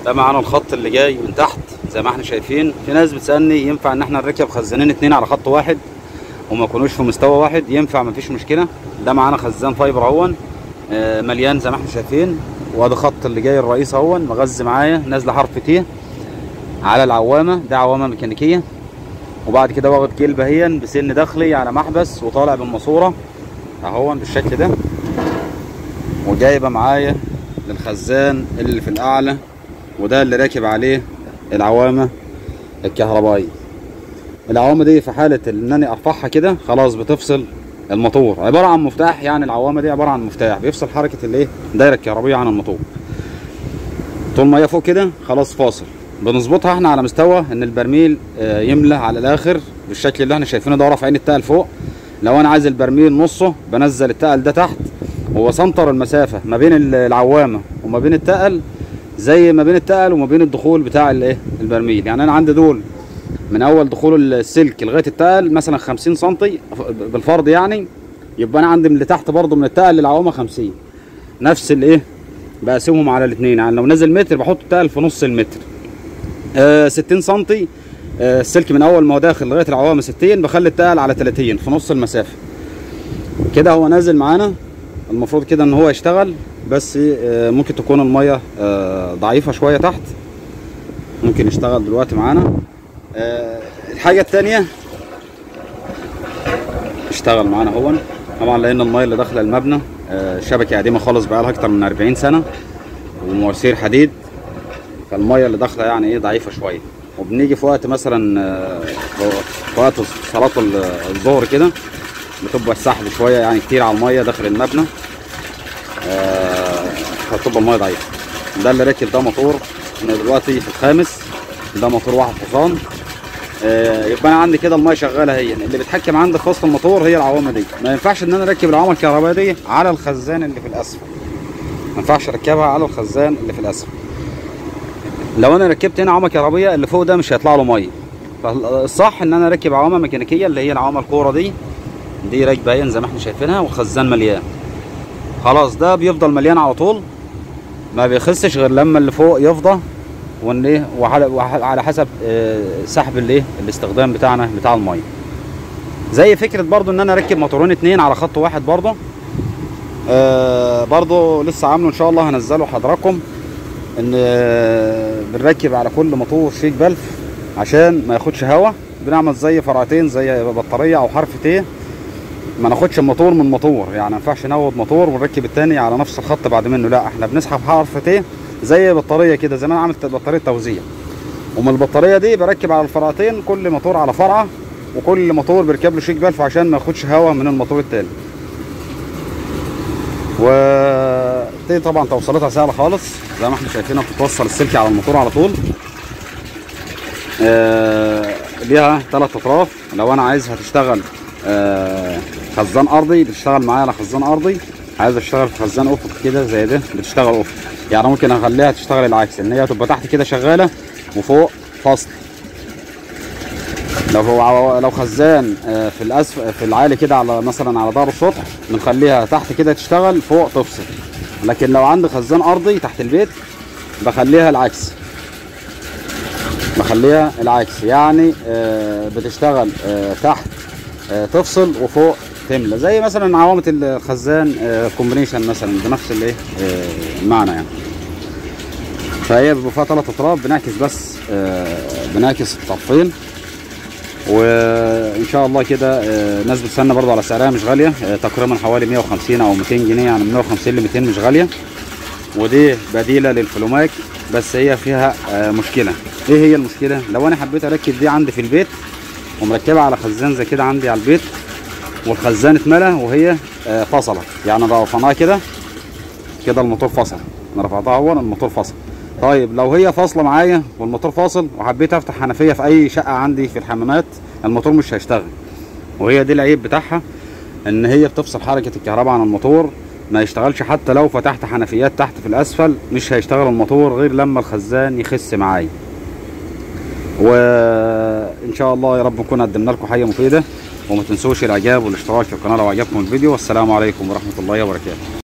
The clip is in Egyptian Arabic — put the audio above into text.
ده معانا الخط اللي جاي من تحت زي ما احنا شايفين في ناس بتسالني ينفع ان احنا نركب خزانين اتنين على خط واحد وما يكونوش في مستوى واحد ينفع مفيش مشكله ده معانا خزان فايبر اهون آه، مليان زي ما احنا شايفين وادي خط اللي جاي الرئيس اهون مغذي معايا نازله حرف تي على العوامه ده عوامه ميكانيكيه وبعد كده واخد كلبه هي بسن داخلي على محبس وطالع بالماسوره اهون بالشكل ده وجايبه معايا للخزان اللي في الاعلى وده اللي راكب عليه العوامه الكهربائيه العوامه دي في حاله انني ارفعها كده خلاص بتفصل الموتور عباره عن مفتاح يعني العوامه دي عباره عن مفتاح بيفصل حركه الايه الدايره الكهربائيه عن الموتور طول ما هي فوق كده خلاص فاصل بنظبطها احنا على مستوى ان البرميل آه، يملى على الاخر بالشكل اللي احنا شايفينه ده رافعين التقل فوق لو انا عايز البرميل نصه بنزل التقل ده تحت وبسنطر المسافه ما بين ال- العوامه وما بين التقل زي ما بين التقل وما بين الدخول بتاع الايه البرميل يعني انا عندي دول من اول دخول السلك لغايه التقل مثلا 50 سم بالفرض يعني يبقى انا عندي من اللي تحت برضه من التقل للعوامه 50 نفس الايه بقسمهم على الاثنين يعني لو نزل متر بحط التقل في نص المتر آه 60 سم آه السلك من اول ما هو داخل لغايه العوامه 60 بخلي التقل على 30 في نص المسافه كده هو نازل معانا المفروض كده ان هو يشتغل بس آه ممكن تكون الميه آه ضعيفه شويه تحت ممكن يشتغل دلوقتي معانا آه الحاجه الثانيه اشتغل معانا هو طبعا لان الميه اللي داخله المبنى آه شبكه قديمه خالص بقى لها اكتر من 40 سنه ومواسير حديد فالميه اللي داخله يعني ايه ضعيفه شويه وبنيجي في وقت مثلا آه، في وقت صلاه ال- الظهر كده بتبقى السحب شويه يعني كتير على الميه داخل المبنى آه، فبتبقى الميه ضعيفه ده اللي راكب ده موتور احنا دلوقتي في الخامس ده موتور واحد حصان آه، يبقى انا عندي كده الميه شغاله هي اللي بيتحكم عندي في وسط الموتور هي العوامه دي ما ينفعش ان انا اركب العوامه الكهربائيه دي على الخزان اللي في الاسفل ما ينفعش اركبها على الخزان اللي في الاسفل لو انا ركبت هنا عوامه كهربائيه اللي فوق ده مش هيطلع له ميه فالصح ان انا اركب عوامه ميكانيكيه اللي هي العوامه الكوره دي دي راكبه اهي زي ما احنا شايفينها والخزان مليان خلاص ده بيفضل مليان على طول ما بيخسش غير لما اللي فوق يفضى وان ايه وعلى, وعلى حسب آه، سحب الايه الاستخدام بتاعنا بتاع الميه زي فكره برضو ان انا اركب موتورين اتنين على خط واحد برضو آه برضو لسه عامله ان شاء الله هنزله حضراتكم ان آه، بنركب على كل موتور شيك بلف عشان ما ياخدش هوا بنعمل زي فرعتين زي بطاريه او حرف تيه ما ناخدش الموتور من موتور يعني ما ينفعش ناخد موتور ونركب التاني على نفس الخط بعد منه لا احنا بنسحب حرف تيه زي بطاريه كده زي ما انا عملت بطاريه توزيع ومن البطاريه دي بركب على الفرعتين كل موتور على فرعه وكل موتور بيركب له شيك بلف عشان ما ياخدش هوا من الموتور التاني ودي طبعا توصيلاتها سهله خالص زي ما احنا شايفينها بتتوصل السلك على الموتور على طول آه ليها ثلاث اطراف لو انا عايزها تشتغل آه خزان ارضي بتشتغل معايا على خزان ارضي عايز اشتغل في خزان افق كده زي ده بتشتغل افق يعني ممكن اخليها تشتغل العكس ان هي تبقى تحت كده شغاله وفوق فصل لو هو لو خزان آه، في الاسفل في العالي كده على مثلا على ظهر السطح بنخليها تحت كده تشتغل فوق تفصل لكن لو عندي خزان ارضي تحت البيت بخليها العكس بخليها العكس يعني آه، بتشتغل آه، تحت آه، تفصل وفوق تملى زي مثلا عوامة الخزان كومبينيشن مثلا بنفس الايه آه، المعنى يعني فهي بيبقى فيها ثلاث اطراف بنعكس بس آه، بنعكس الطرفين وان شاء الله كده آه، ناس بتستنى برضه على سعرها مش غاليه آه، تقريبا حوالي 150 او 200 جنيه يعني من 150 ل 200 مش غاليه ودي بديله للفلوماك بس هي فيها آه، مشكله ايه هي المشكله لو انا حبيت اركب دي عندي في البيت ومركبها على خزان زي كده عندي على البيت والخزان اتملى وهي آه، فصلت يعني لو رفعناها كده كده الموتور فصل انا رفعتها اهو الموتور فصل طيب لو هي فاصله معايا والموتور فاصل وحبيت افتح حنفيه في اي شقه عندي في الحمامات الموتور مش هيشتغل وهي دي العيب بتاعها ان هي بتفصل حركه الكهرباء عن الموتور ما يشتغلش حتى لو فتحت حنفيات تحت في الاسفل مش هيشتغل الموتور غير لما الخزان يخس معايا وان شاء الله يا رب نكون قدمنا لكم حاجه مفيده وما تنسوش الاعجاب والاشتراك في القناه لو عجبكم الفيديو والسلام عليكم ورحمه الله وبركاته